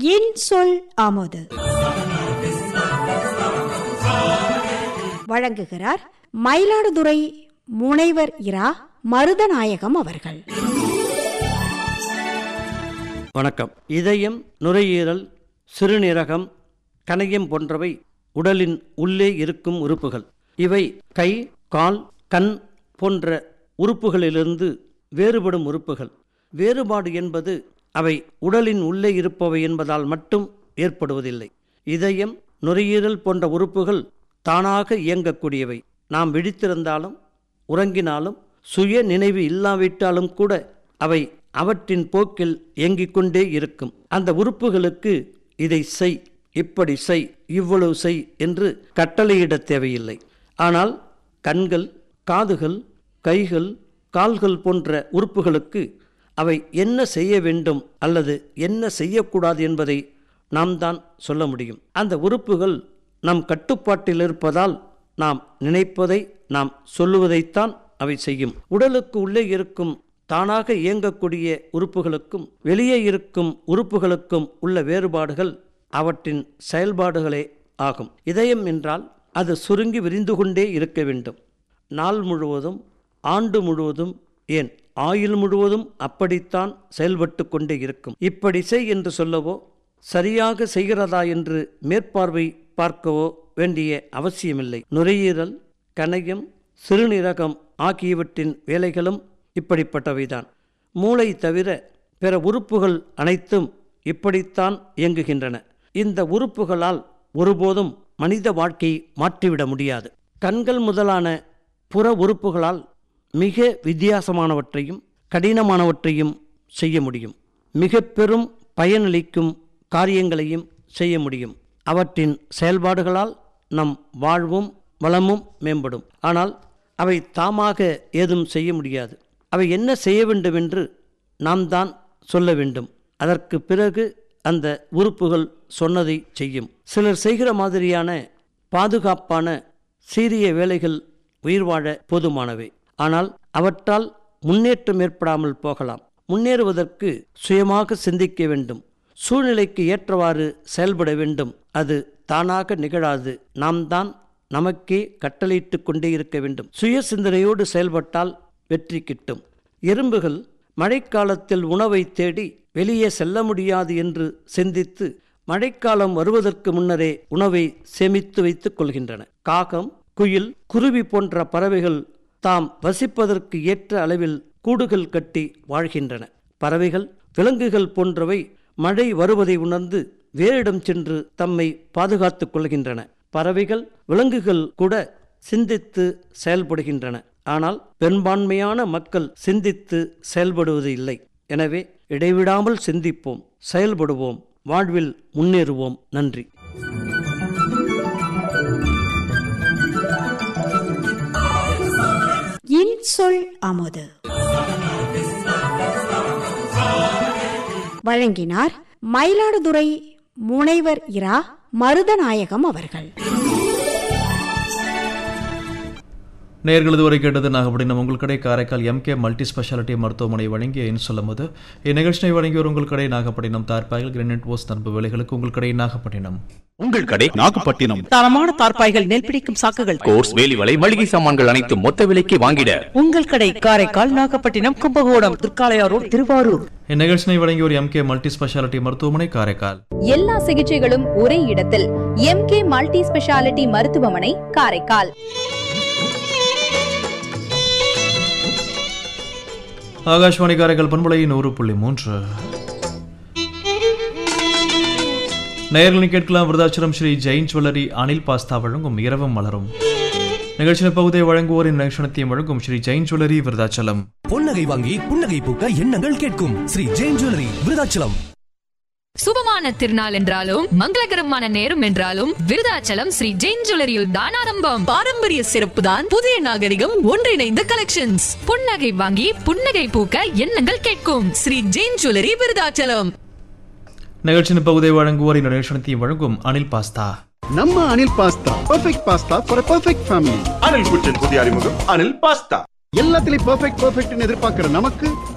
இன்சொல் ஆமோது வழங்குகிறார் மயிலாடுதுறை முனைவர் இரா மருதநாயகம் அவர்கள் வணக்கம் இதயம் நுரையீரல் சிறுநீரகம் கணையம் போன்றவை உடலின் உள்ளே இருக்கும் உறுப்புகள் இவை கை கால் கண் போன்ற உறுப்புகளிலிருந்து வேறுபடும் உறுப்புகள் வேறுபாடு என்பது அவை உடலின் உள்ளே இருப்பவை என்பதால் மட்டும் ஏற்படுவதில்லை இதயம் நுரையீரல் போன்ற உறுப்புகள் தானாக இயங்கக்கூடியவை நாம் விழித்திருந்தாலும் உறங்கினாலும் சுய நினைவு இல்லாவிட்டாலும் கூட அவை அவற்றின் போக்கில் இயங்கிக் கொண்டே இருக்கும் அந்த உறுப்புகளுக்கு இதை செய் இப்படி செய் இவ்வளவு செய் என்று கட்டளையிடத் தேவையில்லை ஆனால் கண்கள் காதுகள் கைகள் கால்கள் போன்ற உறுப்புகளுக்கு அவை என்ன செய்ய வேண்டும் அல்லது என்ன செய்யக்கூடாது என்பதை நாம் தான் சொல்ல முடியும் அந்த உறுப்புகள் நம் கட்டுப்பாட்டில் இருப்பதால் நாம் நினைப்பதை நாம் சொல்லுவதைத்தான் அவை செய்யும் உடலுக்கு உள்ளே இருக்கும் தானாக இயங்கக்கூடிய உறுப்புகளுக்கும் வெளியே இருக்கும் உறுப்புகளுக்கும் உள்ள வேறுபாடுகள் அவற்றின் செயல்பாடுகளே ஆகும் இதயம் என்றால் அது சுருங்கி விரிந்து கொண்டே இருக்க வேண்டும் நாள் முழுவதும் ஆண்டு முழுவதும் ஏன் ஆயுள் முழுவதும் அப்படித்தான் செயல்பட்டு கொண்டே இருக்கும் இப்படி செய் என்று சொல்லவோ சரியாக செய்கிறதா என்று மேற்பார்வை பார்க்கவோ வேண்டிய அவசியமில்லை நுரையீரல் கணையம் சிறுநீரகம் ஆகியவற்றின் வேலைகளும் இப்படிப்பட்டவைதான் மூளை தவிர பிற உறுப்புகள் அனைத்தும் இப்படித்தான் இயங்குகின்றன இந்த உறுப்புகளால் ஒருபோதும் மனித வாழ்க்கையை மாற்றிவிட முடியாது கண்கள் முதலான புற உறுப்புகளால் மிக வித்தியாசமானவற்றையும் கடினமானவற்றையும் செய்ய முடியும் மிக பெரும் பயனளிக்கும் காரியங்களையும் செய்ய முடியும் அவற்றின் செயல்பாடுகளால் நம் வாழ்வும் வளமும் மேம்படும் ஆனால் அவை தாமாக ஏதும் செய்ய முடியாது அவை என்ன செய்ய வேண்டும் என்று நாம் தான் சொல்ல வேண்டும் அதற்கு பிறகு அந்த உறுப்புகள் சொன்னதை செய்யும் சிலர் செய்கிற மாதிரியான பாதுகாப்பான சீரிய வேலைகள் உயிர் வாழ போதுமானவை ஆனால் அவற்றால் முன்னேற்றம் ஏற்படாமல் போகலாம் முன்னேறுவதற்கு சுயமாக சிந்திக்க வேண்டும் சூழ்நிலைக்கு ஏற்றவாறு செயல்பட வேண்டும் அது தானாக நிகழாது நாம் தான் நமக்கே கட்டளையிட்டு கொண்டே இருக்க வேண்டும் சுய சிந்தனையோடு செயல்பட்டால் வெற்றி கிட்டும் எறும்புகள் மழைக்காலத்தில் உணவை தேடி வெளியே செல்ல முடியாது என்று சிந்தித்து மழைக்காலம் வருவதற்கு முன்னரே உணவை சேமித்து வைத்துக் கொள்கின்றன காகம் குயில் குருவி போன்ற பறவைகள் தாம் வசிப்பதற்கு ஏற்ற அளவில் கூடுகள் கட்டி வாழ்கின்றன பறவைகள் விலங்குகள் போன்றவை மழை வருவதை உணர்ந்து வேறிடம் சென்று தம்மை பாதுகாத்துக் கொள்கின்றன பறவைகள் விலங்குகள் கூட சிந்தித்து செயல்படுகின்றன ஆனால் பெரும்பான்மையான மக்கள் சிந்தித்து செயல்படுவது இல்லை எனவே இடைவிடாமல் சிந்திப்போம் செயல்படுவோம் வாழ்வில் முன்னேறுவோம் நன்றி இன்சொல் ஆமோது வழங்கினார் மயிலாடுதுறை முனைவர் இரா மருதநாயகம் அவர்கள் நேர்கள் இதுவரை கேட்டது நாகப்பட்டினம் உங்கள் கடை காரைக்கால் எம்கே மல்டி ஸ்பெஷாலிட்டி மருத்துவமனை வழங்கிய என் சொல்லும்போது இந்நிகழ்ச்சியை வழங்கியோர் உங்கள் கடை நாகப்பட்டினம் தார்பாயில் கிரானைட் ஓஸ் நண்பு வேலைகளுக்கு உங்கள் கடை நாகப்பட்டினம் உங்கள் கடை நாகப்பட்டினம் தரமான தார்ப்பாய்கள் நெல் பிடிக்கும் சாக்குகள் கோர்ஸ் வேலிவலை மளிகை சாமான்கள் அனைத்தும் மொத்த விலைக்கு வாங்கிட உங்கள் கடை காரைக்கால் நாகப்பட்டினம் கும்பகோணம் திருக்காளையாரோடு திருவாரூர் இந்நிகழ்ச்சியை வழங்கியோர் எம்கே மல்டி ஸ்பெஷாலிட்டி மருத்துவமனை காரைக்கால் எல்லா சிகிச்சைகளும் ஒரே இடத்தில் எம்கே மல்டி ஸ்பெஷாலிட்டி மருத்துவமனை காரைக்கால் ஆகாஷ்வாணி காரைக்கால் பண்புலை நூறு புள்ளி மூன்று நேயர்களின் கேட்கலாம் விருதாச்சலம் ஸ்ரீ ஜெயின் ஜுவல்லரி அனில் பாஸ்தா வழங்கும் இரவும் மலரும் நிகழ்ச்சியின் பகுதியை வழங்குவோர் இந்நிகழ்ச்சியத்தையும் வழங்கும் ஸ்ரீ ஜெயின் ஜுவல்லரி விருதாச்சலம் பொன்னகை வாங்கி புன்னகை பூக்க எண்ணங்கள் கேட்கும் ஸ்ரீ ஜெயின் ஜுவல்லரி விருதாச்சலம் சுபமான திருநாள் என்றாலும் மங்களகரமான நேரம் என்றாலும் விருதாச்சலம் ஸ்ரீ ஜெயின் ஜுவல்லரியில் தான் ஆரம்பம் பாரம்பரிய சிறப்பு தான் புதிய நாகரிகம் ஒன்றிணைந்த கலெக்ஷன்ஸ் புன்னகை வாங்கி புன்னகை பூக்க எண்ணங்கள் கேட்கும் ஸ்ரீ ஜெயின் ஜுவல்லரி விருதாச்சலம் நிகழ்ச்சியின் பகுதியை வழங்குவோர் இந்த நிகழ்ச்சியத்தையும் வழங்கும் அனில் பாஸ்தா நம்ம Anil pasta perfect pasta for perfect family Anil kitchen புதிய அறிமுகம் அனில் பாஸ்தா எல்லாத்துலயும் பர்ஃபெக்ட் பர்ஃபெக்ட்னு எதிர்பார்க்கிற நமக்கு